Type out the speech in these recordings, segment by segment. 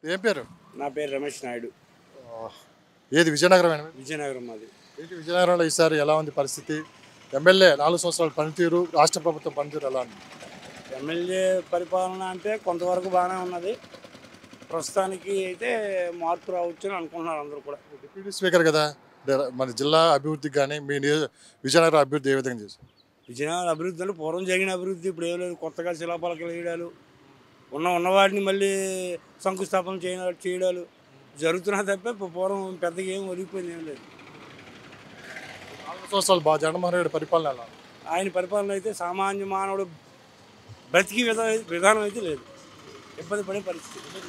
ఏం పేరు నా పేరు రమేష్ నాయుడు ఆ, ఏది విజయనగరం విజయనగరం మాది ఏంటి విజయనగరంలో ఈసారి ఎలా ఉంది పరిస్థితి ఎమ్మెల్యే నాలుగు సంవత్సరాల పనితీరు రాష్ట్ర ప్రభుత్వం పనితీరు ఎలా ఉంది ఎమ్మెల్యే పరిపాలన అంటే కొంతవరకు బాగానే ఉన్నది ప్రస్తుతానికి అయితే మార్పు రావచ్చు అని అనుకుంటున్నారు అందరూ కూడా డిప్యూటీ స్పీకర్ కదా డే- మన జిల్లా అభివృద్ధికి కానీ మీ నియోజ విజయనగరం అభివృద్ధి ఏ విధంగా చేశారు విజయనగరం అభివృద్ధి అంటే పూర్వం జరిగిన అభివృద్ధి ఇప్పుడు ఏం లేదు కొత్తగా శిలాపలకలు వేయడాలు ఉన్న ఉన్నవాటిని మళ్ళీ శంకుస్థాపన చేయ చేయడాలు జరుగుతున్నా తప్ప ఇప్పుడు పూర్వం పెద్దగా ఏం ఒరిగిపోయింది ఏం లేదు నాలుగు సంవత్సరాలు బాగా జగన్మోహన్ రెడ్డి పరిపాలన ఎలా ఉంది? ఆయన పరిపాలన అయితే సామాన్య మానవుడు బ్రతికి విధానం విధానం అయితే లేదు ఇబ్బంది పడే పరిస్థితి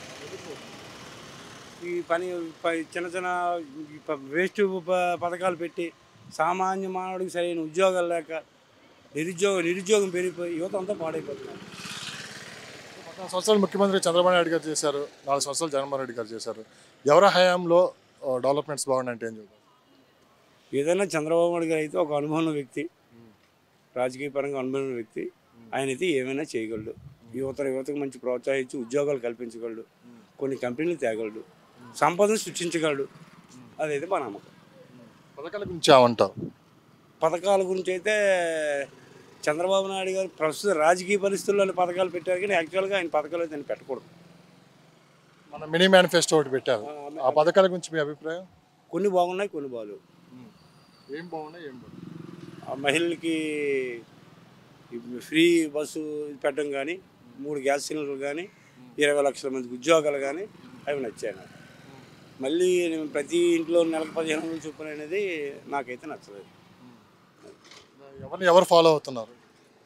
ఈ పని ప- చిన్న చిన్న వేస్ట్ పథకాలు పెట్టి సామాన్య మానవుడికి సరైన ఉద్యోగాలు లేక నిరుద్యోగం నిరుద్యోగం పెరిగిపోయి యువత అంతా పాడైపోతున్నారు పద్నాలుగు సంవత్సరాలు ముఖ్యమంత్రి చంద్రబాబు నాయుడు గారు చేశారు నాలుగు సంవత్సరాలు జగన్మోహన్ రెడ్డి గారు చేశారు ఎవరి హయాంలో ఆ, డెవలప్మెంట్స్ బాగున్నాయంటే ఏం చెప్తారు ఏదైనా చంద్రబాబు నాయుడు గారు అయితే ఒక అనుభవం ఉన్న వ్యక్తి రాజకీయ పరంగా అనుభవం ఉన్న వ్యక్తి ఆయన అయితే ఏమైనా చేయగలడు యువత యువతకు మంచి ప్రోత్సహించి ఉద్యోగాలు కల్పించగలడు కొన్ని కంపెనీలు తేగలడు సంపదను సృష్టించగలడు అదైతే మా నమ్మకం పథకాల గురించి ఏమంటారు పథకాల గురించి అయితే చంద్రబాబు నాయుడు గారు ప్రస్తుత రాజకీయ పరిస్థితుల్లో పథకాలు పెట్టారు కానీ యాక్చువల్గా ఆయన పథకాలు అయితే ఆయన పెట్టకూడదు మన మినీ మేనిఫెస్టో ఒకటి పెట్టారు ఆ పథకాల గురించి మీ అభిప్రాయం కొన్ని బాగున్నాయి కొన్ని బాగాలేవు ఏం బాగున్నాయి ఏం బాగున్నాయి ఆ మహిళలకి ఈ ఫ్రీ బస్సు పెట్టడం కానీ మూడు గ్యాస్ సిలిండర్లు కానీ ఇరవై లక్షల మందికి ఉద్యోగాలు కానీ అవి నచ్చాయి నాకు మళ్ళీ నేను ప్రతి ఇంట్లో నెలకు పదిహేను వందలు చొప్పున అనేది నాకైతే నచ్చలేదు ఎవరిని ఎవరు ఫాలో అవుతున్నారు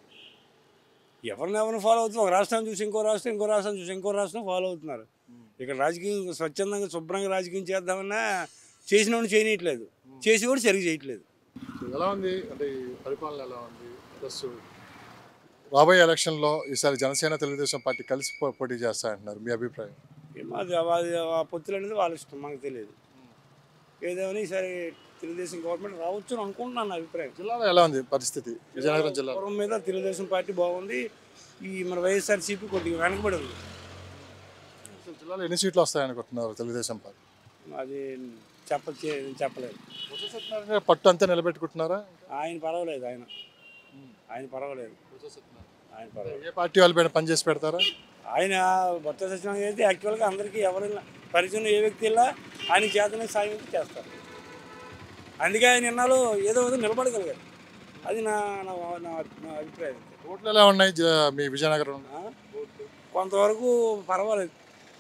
ఎవరిని ఎవరిని ఫాలో అవుతున్నారు ఒక రాష్ట్రం చూసి ఇంకో రాష్ట్రం ఇంకో రాష్ట్రం చూసి ఇంకో రాష్ట్రం ఫాలో అవుతున్నారు ఇక్కడ రాజకీయం స్వచ్ఛందంగా శుభ్రంగా రాజకీయం చేద్దామన్నా చేసిన వాడిని చేయనీయట్లేదు చేసి కూడా సరిగ్గా చేయట్లేదు ఎలా ఉంది అంటే ఈ పరిపాలన ఎలా ఉంది ప్లస్ రాబోయే ఎలక్షన్లో ఈసారి జనసేన తెలుగుదేశం పార్టీ కలిసి పో- పోటీ చేస్తాయంటున్నారు మీ అభిప్రాయం ఏమో అది అది ఆ పొత్తులు అనేది వాళ్ళ ఇష్టం మనకు తెలియదు ఏదేమని ఈసారి తెలుగుదేశం గవర్నమెంట్ రావచ్చు అని అనుకుంటున్నాను నా అభిప్రాయం జిల్లాలో ఎలా ఉంది పరిస్థితి విజయనగరం జిల్లా పూర్వం మీద తెలుగుదేశం పార్టీ బాగుంది ఈ మన వైఎస్ఆర్సీపీ కొద్దిగా వెనకబడి ఉంది జిల్లాలో ఎన్ని సీట్లు వస్తాయనుకుంటున్నారు తెలుగుదేశం పార్టీ అది చెప్ప చే- చెప్పలేదు పట్టు అంతా నిలబెట్టుకుంటున్నారా ఆయన పర్వాలేదు ఆయన ఆయన పర్వాలేదు ఆయన పర్వాలేదు ఏ పార్టీ వాళ్ళ పైన పనిచేసి పెడతారా ఆయన భర్త సత్యనారాయణ అయితే యాక్చువల్గా అందరికీ ఎవరైనా పరిచయం ఏ వ్యక్తి వెళ్ళా ఆయన చేతనే సాయం అయితే చేస్తారు అందుకే ఆయన ఎన్నాళ్ళు ఏదో ఏదో నిలబడగలిగారు అది నా నా నా నా అభిప్రాయం ఓట్లు ఎలా ఉన్నాయి జ- మీ విజయనగరం ఆ? కొంతవరకు పర్వాలేదు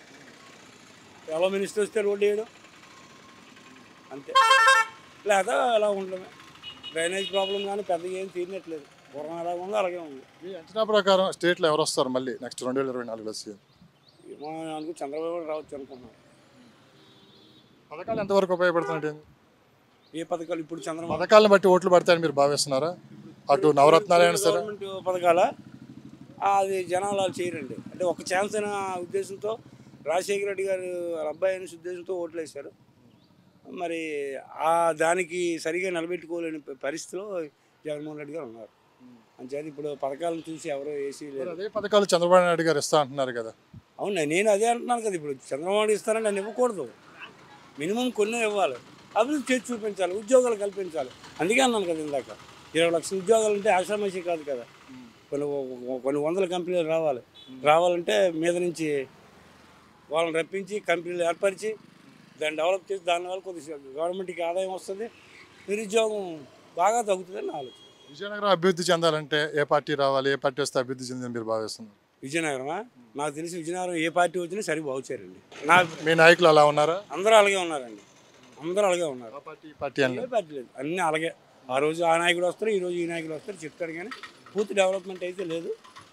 ఎలా మినిస్టర్ వస్తే రోడ్డు వేయడం అంతే లేదా అలా ఉండడమే డ్రైనేజ్ ప్రాబ్లం కానీ పెద్దగా ఏం తీరినట్లేదు పూర్వం ఎలా ఉందో అలాగే ఉంది మీ అంచనా ప్రకారం స్టేట్లో ఎవరు వస్తారు మళ్ళీ నెక్స్ట్ రెండు వేల ఇరవై నాలుగులో సీఎం ఏమో అనుకు చంద్రబాబు నాయుడు రావచ్చు అనుకున్నాం పథకాలు ఎంతవరకు ఉపయోగపడుతున్నాయి ఏ పథకాలు ఇప్పుడు చంద్రబాబు పథకాలను బట్టి ఓట్లు పడతాయని మీరు భావిస్తున్నారా అటు నవరత్నాలైనా సరే గవర్నమెంట్ పథకాల అది జనాలు వాళ్ళు చేయరండి అంటే ఒక ఛాన్స్ అయిన ఉద్దేశంతో రాజశేఖర రెడ్డి గారు వాళ్ళ అబ్బాయి అనే ఉద్దేశంతో ఓట్లు వేశారు మరి ఆ దానికి సరిగా నిలబెట్టుకోలేని ప- పరిస్థితిలో జగన్మోహన్ రెడ్డి గారు ఉన్నారు అంచేత ఇప్పుడు పథకాలను చూసి ఎవరో వేసి మరి లేదు అదే పథకాలు చంద్రబాబు నాయుడు గారు ఇస్తా అంటున్నారు కదా అవును నేను అదే అంటున్నాను కదా ఇప్పుడు చంద్రబాబు నాయుడు ఇస్తారని నన్ను ఇవ్వకూడదు మినిమం కొన్ని ఇవ్వాలి అభివృద్ధి చేసి చూపించాలి ఉద్యోగాలు కల్పించాలి అందుకే అన్నాను కదా ఇందాక ఇరవై లక్షల ఉద్యోగాలు అంటే ఆషామాషి కాదు కదా కొన్ని కొన్ని వందల కంపెనీలు రావాలి రావాలంటే మీద నుంచి వాళ్ళని రప్పించి కంపెనీలు ఏర్పరిచి దాన్ని డెవలప్ చేసి దానివల్ల కొద్దిగా గవర్నమెంట్కి ఆదాయం వస్తుంది నిరుద్యోగం బాగా తగ్గుతుందని నా ఆలోచన విజయనగరం అభివృద్ధి చెందాలంటే ఏ పార్టీ రావాలి ఏ పార్టీ వస్తే అభివృద్ధి చెందని మీరు భావిస్తున్నారు విజయనగరమా నాకు తెలిసి విజయనగరం ఏ పార్టీ వచ్చినా సరి బాగుచారండి నా మీ నాయకులు అలా ఉన్నారా అందరూ అలాగే ఉన్నారండి అందరూ అలాగే ఉన్నారు ఆ పార్టీ ఈ పార్టీ అని ఏ పార్టీ లేదు అన్నీ అలాగే ఆ రోజు ఆ నాయకుడు వస్తారు ఈ రోజు ఈ నాయకుడు వస్తారు చెప్తారు కానీ పూర్తి డెవలప్మెంట్ అయితే లేదు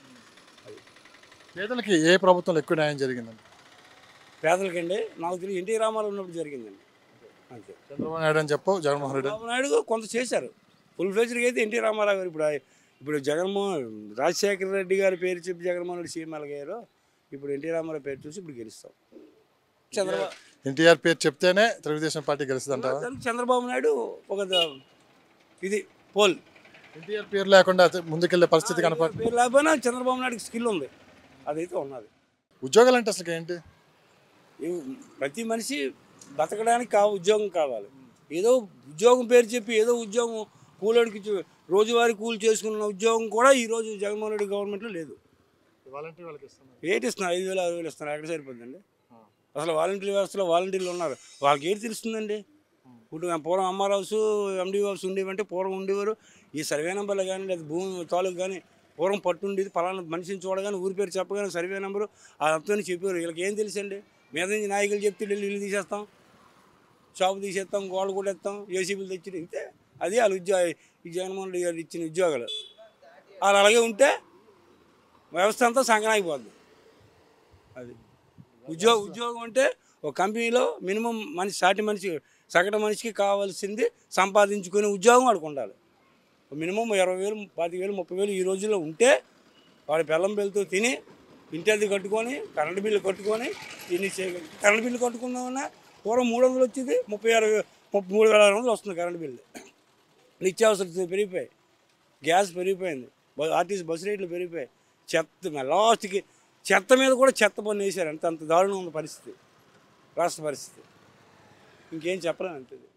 పేదలకి ఏ ప్రభుత్వంలో ఎక్కువ న్యాయం జరిగిందండి పేదలకండి నాకు తెలిసి ఎన్టీ రామారావు ఉన్నప్పుడు జరిగిందండి అంతే చంద్రబాబు నాయుడు అని చెప్పు జగన్మోహన్ రెడ్డి చంద్రబాబు నాయుడు కొంత చేశారు ఫుల్ ఫ్లెజ్డ్గా అయితే ఎన్టీ రామారావు గారు ఇప్పుడు ఆయ- ఇప్పుడు జగన్మోహన్ రాజశేఖర రెడ్డి గారి పేరు చెప్పి జగన్మోహన్ రెడ్డి సీఎం అలగారు ఇప్పుడు ఎన్టీ రామారావు పేరు చూసి ఇప్పుడు గెలుస్తాం చంద్రబాబు ఎన్టీఆర్ పేరు చెప్తేనే తెలుగుదేశం పార్టీ గెలుస్తుందంటావా చంద్రబాబు నాయుడు ఒక ద- ఇది పోల్ ఎన్టీఆర్ పేరు లేకుండా అత- ముందుకెళ్లే పరిస్థితి కనపడ పేరు లేకపోయినా చంద్రబాబు నాయుడుకి స్కిల్ ఉంది అదైతే ఉన్నది ఉద్యోగాలు అంటే అసలు ఏంటి ఇవ్- ప్రతి మనిషి బతకడానికి కా ఉద్యోగం కావాలి ఏదో ఉద్యోగం పేరు చెప్పి ఏదో ఉద్యోగం కూలోడికి ఇచ్చి- రోజువారీ కూలి చేసుకున్న ఉద్యోగం కూడా ఈరోజు జగన్మోహన్ రెడ్డి గవర్నమెంట్లో లేదు వాలంటీర్ వాళ్ళకి ఇస్తున్నారు ఏంటి ఇస్తున్నారు ఐదు వేలు ఆరు వేలు ఇస్తున్నారు ఎక్కడ సరిపోతుందండి ఆ. అసలు వాలంటీర్ వ్యవస్థలో వాలంటీర్లు ఉన్నారు వాళ్ళకి ఏంటి తెలుస్తుందండి ఇప్పుడు ఆ పూర్వం అమ్మార్ హౌస్ ఎండి హౌస్ ఉండేవంటే పూర్వం ఉండేవారు ఈ సర్వే నెంబర్లు కానీ లేదా భూమి తాలూకు కానీ పూర్వం పట్టు ఉండేది పలానా మనిషిని చూడగానే ఊరి పేరు చెప్పగానే సర్వే నెంబరు అతని చెప్పారు వీళ్ళకి ఏం తెలుసండి మీద నుంచి నాయకులు చెప్తే వెళ్ళి ఇల్లు తీసేస్తాం షాపు తీసేస్తాం గోడ కొట్టేస్తాం ఏసీబీలు తెచ్చి ఇంతే అది వాళ్ళ ఉద్యోగ ఈ జగన్మోహన్ రెడ్డి గారు ఇచ్చిన ఉద్యోగాలు వాళ్ళు అలాగే ఉంటే వ్యవస్థ అంతా సంకనాగిపోద్ది అది ఉద్యోగం ఉద్యోగం అంటే ఒక కంపెనీలో మినిమం మనిషి సాటి మనిషి సగటు మనిషికి కావాల్సింది సంపాదించుకునే ఉద్యోగం వాడికి ఉండాలి మినిమం ఇరవై వేలు పాతిక వేలు ముప్పై వేలు ఈ రోజుల్లో ఉంటే వాడి బెల్లం బిల్లుతో తిని ఇంటి అద్దె కట్టుకొని కరెంటు బిల్లు కట్టుకొని ఇన్ని చేయగలి కరెంటు బిల్లు కట్టుకుందామన్నా పూర్వం మూడు వందలు వచ్చేది ముప్పై అరవై ముప్పై మూడు వేల ఆరు వందలు వస్తుంది కరెంటు బిల్లు నిత్యావసర పెరిగిపోయాయి గ్యాస్ పెరిగిపోయింది బ- ఆర్టీసీ బస్సు రేట్లు పెరిగిపోయాయి చెత్త లాస్ట్కి చెత్త మీద కూడా చెత్త పన్ను వేశారు అంత అంత దారుణం ఉంది పరిస్థితి రాష్ట్ర పరిస్థితి ఇంకేం చెప్పలేను అంతే